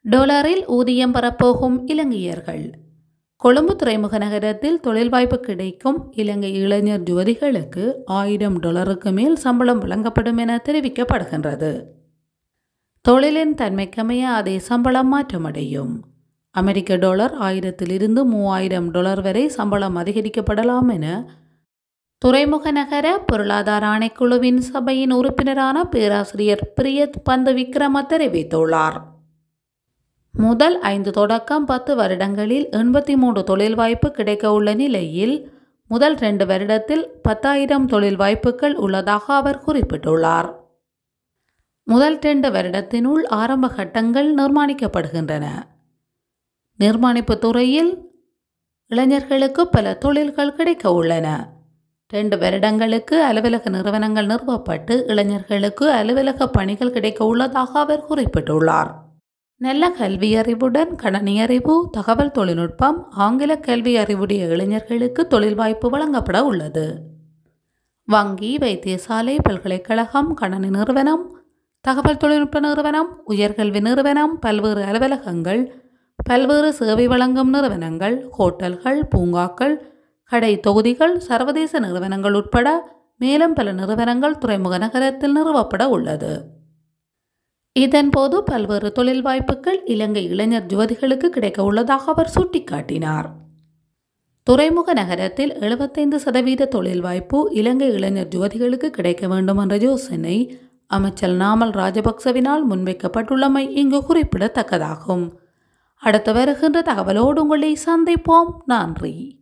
டொலரில் ஊதியம் பெறப்போகும் இலங்கையர்கள் கொழும்பு துறைமுக நகரத்தில் தொழில் வாய்ப்பு கிடைக்கும் இலங்கை இளைஞர் யுவதிகளுக்கு ஆயிரம் டொலருக்கு மேல் சம்பளம் வழங்கப்படும் என தெரிவிக்கப்படுகின்றது தொழிலின் தன்மைக்கமைய அதே சம்பளம் மாற்றமடையும் அமெரிக்க டாலர் ஆயிரத்திலிருந்து மூவாயிரம் டாலர் வரை சம்பளம் அதிகரிக்கப்படலாம் என துறைமுக நகர பொருளாதார ஆணைக்குழுவின் சபையின் உறுப்பினரான பேராசிரியர் பிரியத் பந்து விக்ரம தெரிவித்துள்ளார் முதல் ஐந்து தொடக்கம் பத்து வருடங்களில் எண்பத்தி மூன்று தொழில் வாய்ப்பு கிடைக்க உள்ள நிலையில் முதல் ரெண்டு வருடத்தில் பத்தாயிரம் தொழில் வாய்ப்புகள் உள்ளதாக அவர் குறிப்பிட்டுள்ளார் முதல் ரெண்டு வருடத்தினுள் ஆரம்ப கட்டங்கள் நிர்மாணிக்கப்படுகின்றன நிர்மாணிப்பு துறையில் இளைஞர்களுக்கு பல தொழில்கள் கிடைக்க உள்ளன ரெண்டு வருடங்களுக்கு அலுவலக நிறுவனங்கள் நிறுவப்பட்டு இளைஞர்களுக்கு அலுவலக பணிகள் கிடைக்க உள்ளதாக அவர் குறிப்பிட்டுள்ளார் நல்ல கல்வி அறிவுடன் கணனி அறிவு தகவல் தொழில்நுட்பம் ஆங்கில கல்வி அறிவுடைய இளைஞர்களுக்கு தொழில் வாய்ப்பு வழங்கப்பட உள்ளது வங்கி வைத்தியசாலை பல்கலைக்கழகம் கணனி நிறுவனம் தகவல் தொழில்நுட்ப நிறுவனம் உயர்கல்வி நிறுவனம் பல்வேறு அலுவலகங்கள் பல்வேறு சேவை வழங்கும் நிறுவனங்கள் ஹோட்டல்கள் பூங்காக்கள் கடை தொகுதிகள் சர்வதேச நிறுவனங்கள் உட்பட மேலும் பல நிறுவனங்கள் துறைமுக நகரத்தில் நிறுவப்பட உள்ளது இதன்போது பல்வேறு தொழில் வாய்ப்புகள் இலங்கை இளைஞர் யுவதிகளுக்கு கிடைக்க உள்ளதாக அவர் சுட்டிக்காட்டினார் துறைமுக நகரத்தில் எழுபத்தைந்து சதவீத தொழில் வாய்ப்பு இலங்கை இளைஞர் யுவதிகளுக்கு கிடைக்க வேண்டும் என்ற யோசனை அமைச்சர் நாமல் ராஜபக்சவினால் முன்வைக்கப்பட்டுள்ளமை இங்கு குறிப்பிடத்தக்கதாகும் அடுத்து வருகின்ற தகவலோடு உங்களை சந்திப்போம் நன்றி